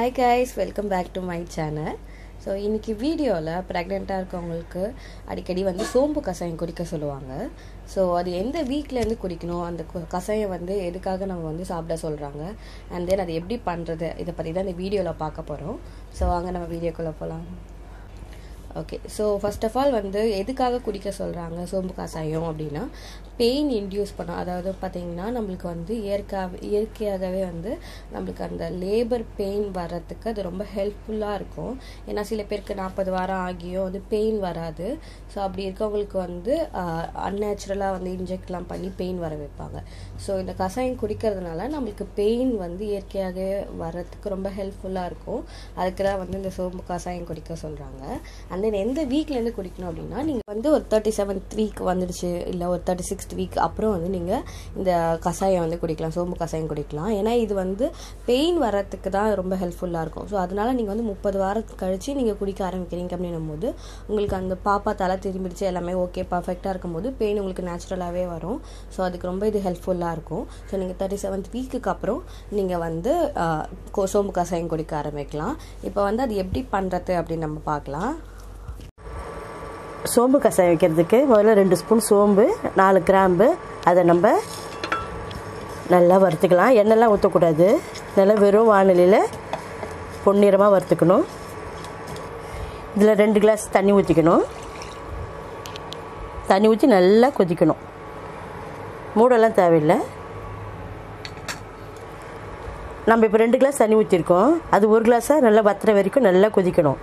hi guys welcome back to my channel so இன்றைக்கி வீடியோவில் ப்ரெக்னெண்ட்டாக இருக்கவங்களுக்கு அடிக்கடி வந்து சோம்பு கஷாயம் குடிக்க சொல்லுவாங்க ஸோ அது எந்த வீக்லேருந்து குடிக்கணும் அந்த கு- கஷாயம் வந்து எதுக்காக நம்ம வந்து சாப்பிட சொல்கிறாங்க அண்ட் தென் அது எப்படி பண்ணுறது இதை பற்றி தான் இந்த வீடியோவில் பார்க்க போகிறோம் ஸோ வாங்க நம்ம வீடியோக்குள்ளே போகலாம் okay so first of all வந்து எதுக்காக குடிக்க சொல்கிறாங்க சோம்பு கஷாயம் அப்படின்னா பெயின் இன்டியூஸ் பண்ணும் அதாவது பார்த்தீங்கன்னா நம்மளுக்கு வந்து இயற்கையாகவே இயற்கையாகவே வந்து நம்மளுக்கு அந்த லேபர் பெயின் வர்றதுக்கு அது ரொம்ப ஹெல்ப்ஃபுல்லாக இருக்கும் ஏன்னா சில பேருக்கு நாற்பது வாரம் ஆகியும் வந்து பெயின் வராது ஸோ அப்படி இருக்கவங்களுக்கு வந்து அன்நேச்சுரலாக வந்து இன்ஜெக்ட்லாம் பண்ணி பெயின் வர வைப்பாங்க ஸோ இந்த கஷாயம் குடிக்கிறதுனால நம்மளுக்கு பெயின் வந்து இயற்கையாகவே வர்றதுக்கு ரொம்ப ஹெல்ப்ஃபுல்லாக இருக்கும் அதுக்கு தான் வந்து இந்த சோம்பு கஷாயம் குடிக்க சொல்கிறாங்க அண்ட் தென் எந்த வீக்லேருந்து குடிக்கணும் அப்படின்னா நீங்கள் வந்து ஒரு தேர்ட்டி செவன்த் வீக் வந்துடுச்சு இல்லை ஒரு தேர்ட்டி சிக்ஸ்த் வீக் அப்புறம் வந்து நீங்கள் இந்த கஷாயம் வந்து குடிக்கலாம் சோம்பு கஷாயம் குடிக்கலாம் ஏன்னா இது வந்து பெயின் வர்றதுக்கு தான் ரொம்ப ஹெல்ப்ஃபுல்லாக இருக்கும் ஸோ அதனால நீங்கள் வந்து முப்பது வாரத்துக்கு கழிச்சு நீங்கள் குடிக்க ஆரம்பிக்கிறீங்க அப்படின்னும் போது உங்களுக்கு அந்த பாப்பா தலை திரும்பிடுச்சு எல்லாமே ஓகே பர்ஃபெக்டாக இருக்கும்போது பெயின் உங்களுக்கு நேச்சுரலாகவே வரும் ஸோ அதுக்கு ரொம்ப இது ஹெல்ப்ஃபுல்லாக இருக்கும் ஸோ நீங்கள் தேர்ட்டி செவன்த் வீக்குக்கு அப்புறம் நீங்கள் வந்து ஆஹ், கோ- சோம்பு கஷாயம் குடிக்க ஆரம்பிக்கலாம் இப்போ வந்து அது எப்படி பண்ணுறது அப்படின்னு நம்ம பார்க்கலாம் சோம்பு கஷாயம் வைக்கிறதுக்கு முதல்ல ரெண்டு ஸ்பூன் சோம்பு நாலு கிராம்பு அதை நம்ம நல்லா வறுத்துக்கலாம் எண்ணெய்லாம் ஊற்றக்கூடாது நல்லா வெறும் வானிலையில் பொன்னிறமாக வறுத்துக்கணும் இதில் ரெண்டு கிளாஸ் தண்ணி ஊற்றிக்கணும் தண்ணி ஊற்றி நல்லா கொதிக்கணும் மூடெல்லாம் தேவையில்லை நம்ம இப்போ ரெண்டு கிளாஸ் தண்ணி ஊற்றிருக்கோம் அது ஒரு கிளாஸாக நல்லா வத்துற வரைக்கும் நல்லா கொதிக்கணும்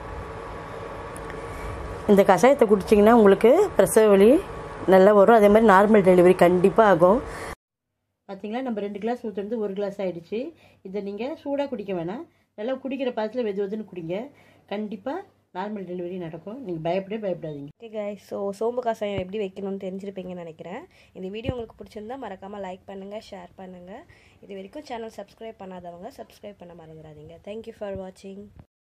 இந்த கஷாயத்தை குடிச்சிங்கன்னா உங்களுக்கு பிரசவ வலி நல்லா வரும் அதே மாதிரி நார்மல் டெலிவரி கண்டிப்பாக ஆகும் பார்த்தீங்களா நம்ம ரெண்டு கிளாஸ் ஊற்றுறது ஒரு கிளாஸ் ஆகிடுச்சு இதை நீங்கள் சூடாக குடிக்க வேணாம் நல்லா குடிக்கிற பாத்தில் வெது வெதுன்னு குடிங்க கண்டிப்பாக நார்மல் டெலிவரி நடக்கும் நீங்கள் பயப்படவே பயப்படாதீங்க ஓகே guys ஸோ சோம்பு கஷாயம் எப்படி வைக்கணும்னு தெரிஞ்சிருப்பீங்கன்னு நினைக்கிறேன் இந்த வீடியோ உங்களுக்கு பிடிச்சிருந்தா மறக்காமல் லைக் பண்ணுங்கள் ஷேர் பண்ணுங்கள் இது வரைக்கும் சேனல் சப்ஸ்கிரைப் பண்ணாதவங்க சப்ஸ்கிரைப் பண்ண மறந்துடாதீங்க தேங்க்யூ ஃபார் வாட்சிங்